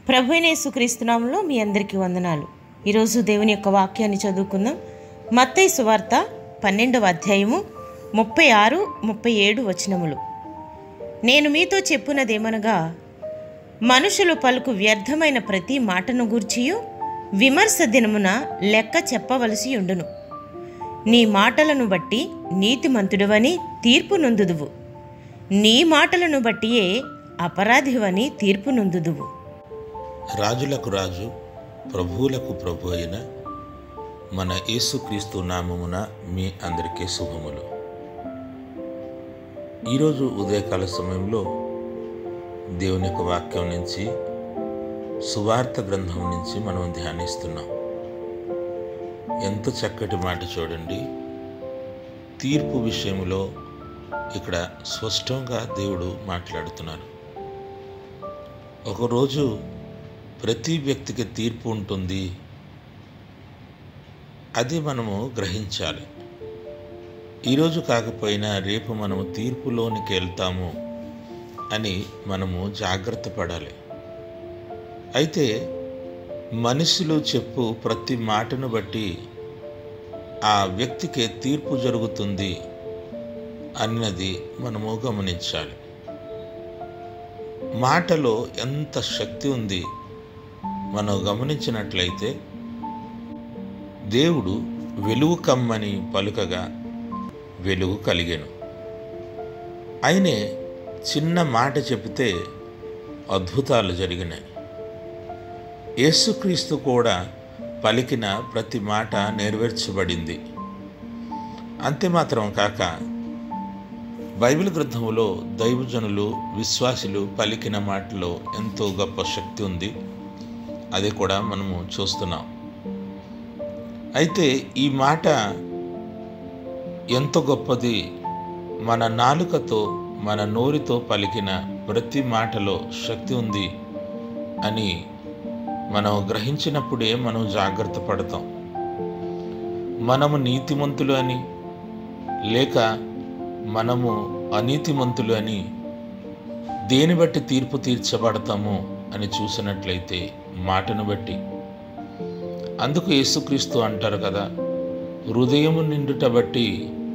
ప్రభు యేసుక్రీస్తునామంలో మీ అందరికీ వందనాలు ఈరోజు దేవుని యొక్క వాక్యాన్ని చదువుకుందాం మత్తయి సువార్త పన్నెండవ అధ్యాయము ముప్పై ఆరు ముప్పై ఏడు వచనములు నేను మీతో చెప్పున్నదేమనగా మనుషులు పలుకు వ్యర్థమైన ప్రతి మాటను గూర్చియు విమర్శ దినమున లెక్క చెప్పవలసి ఉండును నీ మాటలను బట్టి నీతిమంతుడవని తీర్పు నొందుదువు నీ మాటలను బట్టియే అపరాధివని తీర్పు నొందుదువు రాజులకు రాజు ప్రభువులకు ప్రభు అయిన మన యేసుక్రీస్తు నామమున మీ అందరికీ శుభములు ఈరోజు ఉదయకాల సమయంలో దేవుని యొక్క వాక్యం నుంచి సువార్త గ్రంథం నుంచి మనం ధ్యానిస్తున్నాం ఎంత చక్కటి మాట చూడండి తీర్పు విషయంలో ఇక్కడ స్పష్టంగా దేవుడు మాట్లాడుతున్నారు ఒకరోజు ప్రతి వ్యక్తికి తీర్పు ఉంటుంది అది మనము గ్రహించాలి ఈరోజు కాకపోయినా రేపు మనము తీర్పులోనికి వెళ్తాము అని మనము జాగ్రత్త పడాలి అయితే మనుషులు చెప్పు ప్రతి మాటను బట్టి ఆ వ్యక్తికి తీర్పు జరుగుతుంది అన్నది మనము గమనించాలి మాటలో ఎంత శక్తి ఉంది మనం గమనించినట్లయితే దేవుడు వెలుగు కమ్మని పలుకగా వెలుగు కలిగెను అయినే చిన్న మాట చెబితే అద్భుతాలు జరిగినాయి యేసుక్రీస్తు కూడా పలికిన ప్రతి మాట నెరవేర్చబడింది అంతే మాత్రం కాక బైబిల్ గ్రంథములో దైవజనులు విశ్వాసులు పలికిన మాటలో ఎంతో గొప్ప శక్తి ఉంది అది కూడా మనము చూస్తున్నాం అయితే ఈ మాట ఎంత గొప్పది మన నాలుకతో మన నోరితో పలికిన ప్రతి మాటలో శక్తి ఉంది అని మనం గ్రహించినప్పుడే మనం జాగ్రత్త పడతాం మనము నీతిమంతులు అని లేక మనము అనీతిమంతులు అని దేని బట్టి తీర్పు తీర్చబడతాము అని చూసినట్లయితే మాటను బట్టి అందుకు యేసుక్రీస్తు అంటారు కదా హృదయము నిండుట బట్టి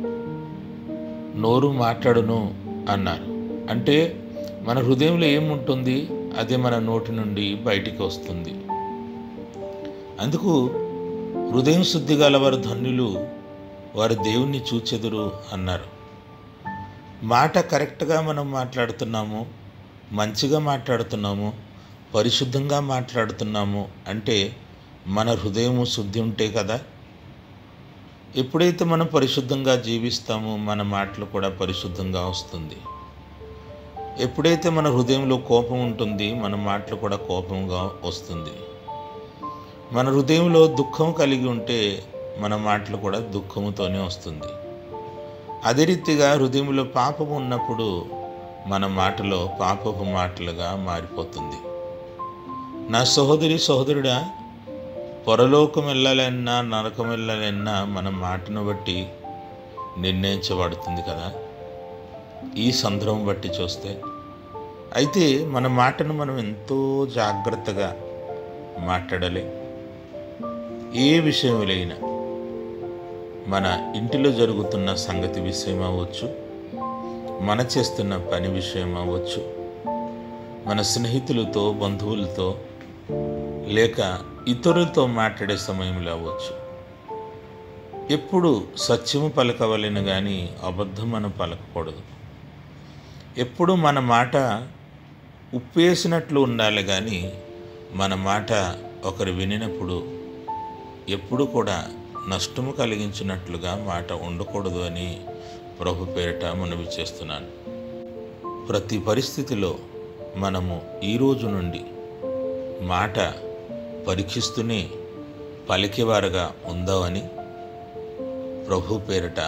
నోరు మాట్లాడును అన్నారు అంటే మన హృదయంలో ఏముంటుంది అదే మన నోటి నుండి బయటికి వస్తుంది అందుకు హృదయం శుద్ధి గలవారు ధన్యులు వారు దేవుణ్ణి చూచెదురు అన్నారు మాట కరెక్ట్గా మనం మాట్లాడుతున్నాము మంచిగా మాట్లాడుతున్నాము పరిశుద్ధంగా మాట్లాడుతున్నాము అంటే మన హృదయము శుద్ధి ఉంటే కదా ఎప్పుడైతే మనం పరిశుద్ధంగా జీవిస్తామో మన మాటలు కూడా పరిశుద్ధంగా వస్తుంది ఎప్పుడైతే మన హృదయంలో కోపం ఉంటుంది మన మాటలు కూడా కోపంగా వస్తుంది మన హృదయంలో దుఃఖం కలిగి ఉంటే మన మాటలు కూడా దుఃఖముతోనే వస్తుంది అదే రీతిగా హృదయంలో పాపం ఉన్నప్పుడు మన మాటలో పాపపు మాటలుగా మారిపోతుంది నా సహోదరి సహోదరుడా పొరలోకం వెళ్ళాలన్నా నరకం వెళ్ళాలన్నా మన మాటను బట్టి నిర్ణయించబడుతుంది కదా ఈ సందర్భం బట్టి చూస్తే అయితే మన మాటను మనం ఎంతో జాగ్రత్తగా మాట్లాడాలి ఏ విషయంలైనా మన ఇంటిలో జరుగుతున్న సంగతి విషయం అవ్వచ్చు మన చేస్తున్న పని విషయం అవ్వచ్చు మన స్నేహితులతో బంధువులతో లేక ఇతరులతో మాట్లాడే సమయంలో అవ్వచ్చు ఎప్పుడు సత్యము పలకవలెను కానీ అబద్ధం మనం పలకకూడదు ఎప్పుడు మన మాట ఉప్పేసినట్లు ఉండాలి కానీ మన మాట ఒకరు వినినప్పుడు ఎప్పుడు కూడా నష్టము కలిగించినట్లుగా మాట ఉండకూడదు అని ప్రభు పేరిట మనవి చేస్తున్నాను ప్రతి పరిస్థితిలో మనము ఈ రోజు నుండి మాట పరీక్షిస్తూనే పలికేవారుగా ఉందామని ప్రభు పేరిట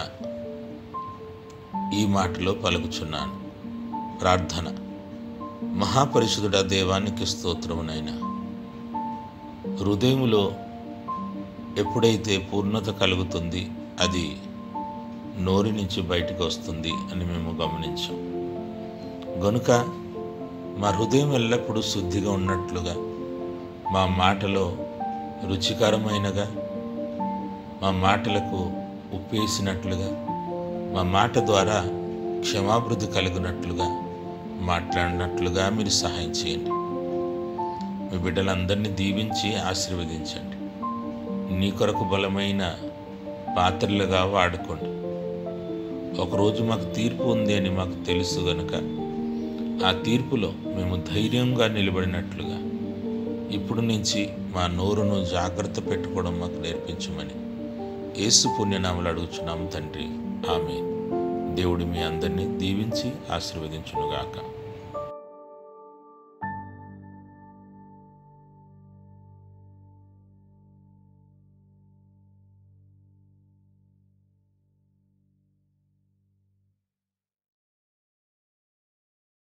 ఈ మాటలో పలుకుచున్నాను ప్రార్థన మహాపరిశుద్ధుడ దేవానికి స్తోత్రమునైనా హృదయములో ఎప్పుడైతే పూర్ణత కలుగుతుంది అది నోరి నుంచి బయటకు వస్తుంది అని మేము గమనించాం గనుక మా హృదయం ఎల్లప్పుడూ శుద్ధిగా ఉన్నట్లుగా మా మాటలో రుచికరమైనగా మా మాటలకు ఉప్పేసినట్లుగా మా మాట ద్వారా క్షమాభివృద్ధి కలిగినట్లుగా మాట్లాడినట్లుగా మీరు సహాయం చేయండి మీ బిడ్డలందరినీ దీవించి ఆశీర్వదించండి నీ కొరకు బలమైన పాత్రలుగా వాడుకోండి ఒకరోజు మాకు తీర్పు ఉంది అని మాకు తెలుసు గనుక ఆ తీర్పులో మేము ధైర్యంగా నిలబడినట్లుగా ఇప్పుడు నుంచి మా నోరును జాగ్రత్త పెట్టుకోవడం మాకు నేర్పించమని యేసు పుణ్యనామలు అడుగుచున్నాం తండ్రి ఆమె దేవుడు మీ అందరినీ దీవించి ఆశీర్వదించునుగాక